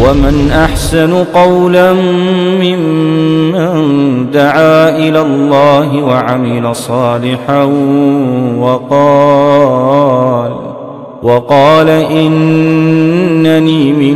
ومن أحسن قولا ممن دعا إلى الله وعمل صالحا وقال وقال إنني من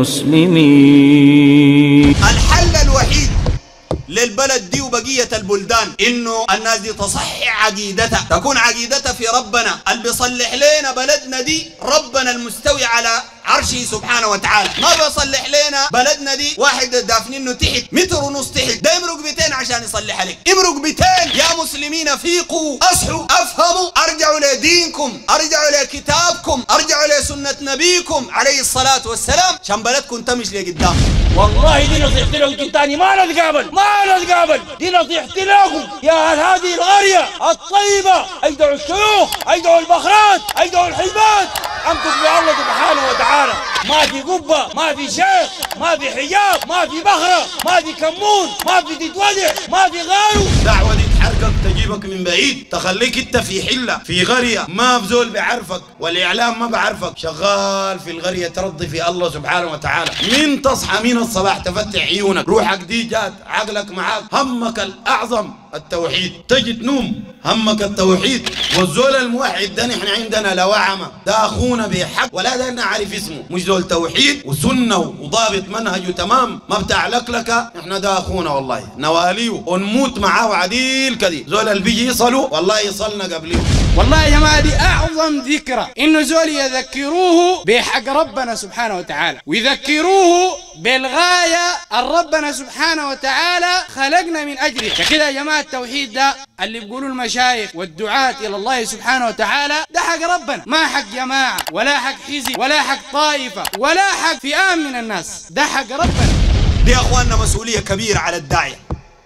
المسلمين الحل الوحيد للبلد دي وبقية البلدان انه الناس دي تصحح عقيدتها تكون عقيدتها في ربنا اللي بيصلح لنا بلدنا دي ربنا المستوي على عرشه سبحانه وتعالى ما بيصلح لنا بلدنا دي واحد دافنينه تحت متر ونص تحت ده يمرق 200 عشان يصلح عليك يمرق 200 يا مسلمين فيقوا اصحوا افهموا ارجعوا لدينكم ارجعوا لكتابكم ارجعوا لسنة نبيكم عليه الصلاة والسلام عشان بلدكم تمشي لقدام والله دي نصيحتي لكم تاني ما نتقابل ما نتقابل دي نصيحتي لكم يا أهل هذه القرية الطيبة أيدعوا الشيوخ أيدعوا البخرات أيدعوا الحجبات أمسك بالله سبحانه وتعالى ما في قبة ما في شيخ ما في حجاب ما في بخرة ما في كمون ما في تتوجع ما في غايو دعوة دي تحركك تجيبك من بعيد تخليك انت في حلة في قرية ما بزول بيعرفك والاعلام ما بعرفك شغال في القرية ترضي في الله سبحانه وتعالى من تصحى من الصباح تفتح عيونك روحك دي جات عقلك معاك همك الاعظم التوحيد تجي تنوم همك التوحيد والزول الموحد ده نحن عندنا لوعمة ده اخونا بحق ولا ده نعرف اسمه مش زول توحيد وسنة وضابط منهجه تمام ما بتاع لكلكة احنا ده اخونا والله نواليه ونموت معاه عديل كدي زول اللي بيجي يصلوا والله يصلنا قبليه والله يا جماعة دي أعظم ذكرى إنه زول يذكروه بحق ربنا سبحانه وتعالى ويذكروه بالغاية ربنا سبحانه وتعالى خلقنا من أجله فكده يا جماعة التوحيد ده اللي بيقولوا المشايخ والدعاة إلى الله سبحانه وتعالى ده حق ربنا ما حق جماعة ولا حق حزب ولا حق طائفة ولا حق فئام من الناس ده حق ربنا دي يا اخواننا مسؤولية كبيرة على الداعية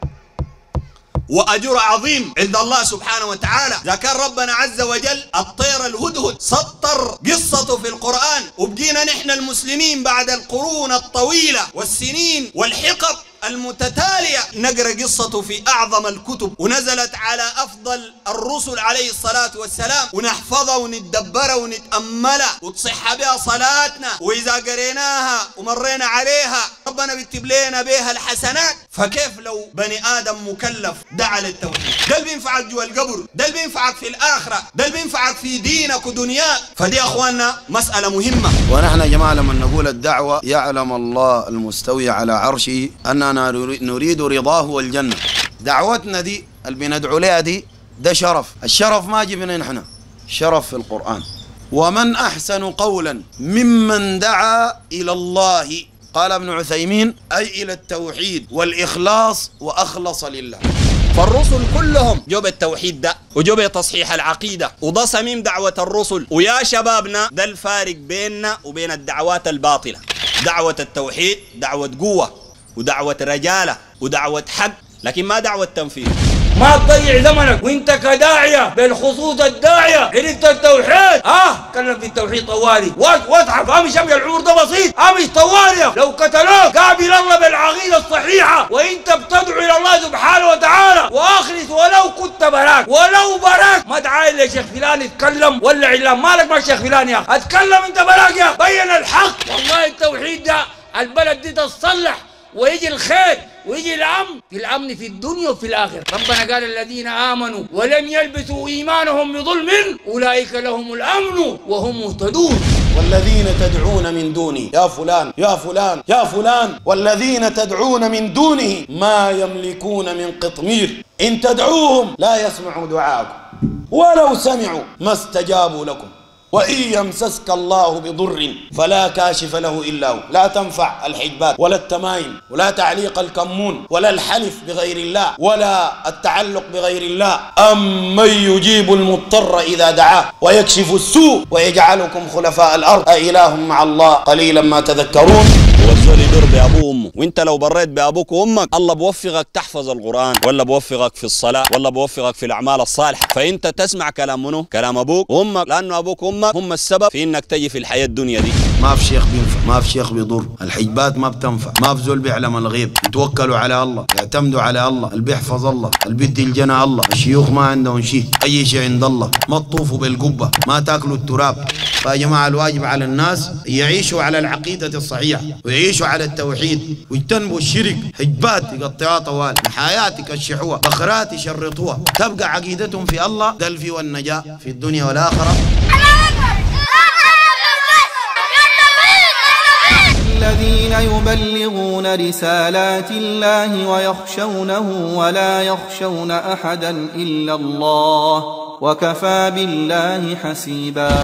وأجر عظيم عند الله سبحانه وتعالى ذكر ربنا عز وجل الطير الهدهد سطر قصته في القرآن وبقينا نحن المسلمين بعد القرون الطويلة والسنين والحقب المتتالية نقرأ قصته في أعظم الكتب ونزلت على أفضل الرسل عليه الصلاة والسلام ونحفظها ونتدبرها ونتأملها وتصح بها صلاتنا وإذا قريناها ومرينا عليها ربنا بيكتب لنا بها الحسنات فكيف لو بني آدم مكلف دعا للتوحيد ده اللي بينفعك جوا القبر ده اللي بينفعك في الآخرة ده اللي بينفعك في دينك ودنياك فدي يا أخواننا مسألة مهمة ونحن يا جماعة لما نقول الدعوة يعلم الله المستوي على عرشه أننا نريد رضاه والجنة دعوتنا دي اللي بندعو لها دي ده شرف الشرف ما جبنا نحن شرف في القرآن ومن أحسن قولا ممن دعا إلى الله قال ابن عثيمين أي إلى التوحيد والإخلاص وأخلص لله فالرسل كلهم جو بالتوحيد ده وجو بتصحيح العقيدة وده صميم دعوة الرسل ويا شبابنا ده الفارق بيننا وبين الدعوات الباطلة دعوة التوحيد دعوة قوة ودعوة رجالة ودعوة حق لكن ما دعوة تنفيذ ما تضيع زمنك وانت كداعية بالخصوص الداعية عرفت التوحيد اه كلم في التوحيد طوالي واضحك امش امشي العمر ده بسيط امش طوالي لو قتلوك قابل الله بالعقيدة الصحيحة وانت بتدعو الى الله سبحانه وتعالى واخلص ولو كنت براك ولو براك ما تعال يا شيخ فلان يتكلم ولا علام مالك ما شيخ فلان يا اتكلم انت براك يا بين الحق والله التوحيد ده البلد دي تصلح ويجي الخير ويجي الامن في الامن في الدنيا وفي الاخره ربنا قال الذين امنوا ولم يلبسوا ايمانهم بظلم اولئك لهم الامن وهم مهتدون والذين تدعون من دونه يا فلان يا فلان يا فلان والذين تدعون من دونه ما يملكون من قطمير إن تدعوهم لا يسمعوا دعاءكم ولو سمعوا ما استجابوا لكم وإن يمسسك الله بضر فلا كاشف له إلا هو لا تنفع الحجبات ولا التمايم ولا تعليق الكمون ولا الحلف بغير الله ولا التعلق بغير الله أمن يجيب المضطر إذا دعاه ويكشف السوء ويجعلكم خلفاء الأرض أإله مع الله قليلا ما تذكرون هو الزول يدور بأبوه وأمه وأنت لو بريت بأبوك وأمك الله بوفقك تحفظ القرآن ولا بوفقك في الصلاة ولا بوفقك في الأعمال الصالحة فأنت تسمع كلام منه كلام أبوك وأمك لأنه أبوك وأمك هم السبب في إنك تجي في الحياة الدنيا دي ما في شيخ بينفع ما في شيخ بيضر الحجبات ما بتنفع ما في زول بيعلم الغيب يتوكلوا على الله يعتمدوا على الله اللي بيحفظ الله اللي بيدي الجنة الله الشيوخ ما عندهم شيء أي شيء عند الله ما تطوفوا بالقبة ما تاكلوا التراب فيا جماعة الواجب على الناس يعيشوا على العقيدة الصحيحة ويعيشوا على التوحيد ويجتنبوا الشرك حجبات يقطعوها طوال حياة يكشحوها بخرات يشرطوها تبقى عقيدتهم في الله دلفي والنجاة في الدنيا والآخرة الذين يبلغون رسالات الله ويخشونه ولا يخشون احدا الا الله وكفى بالله حسيبا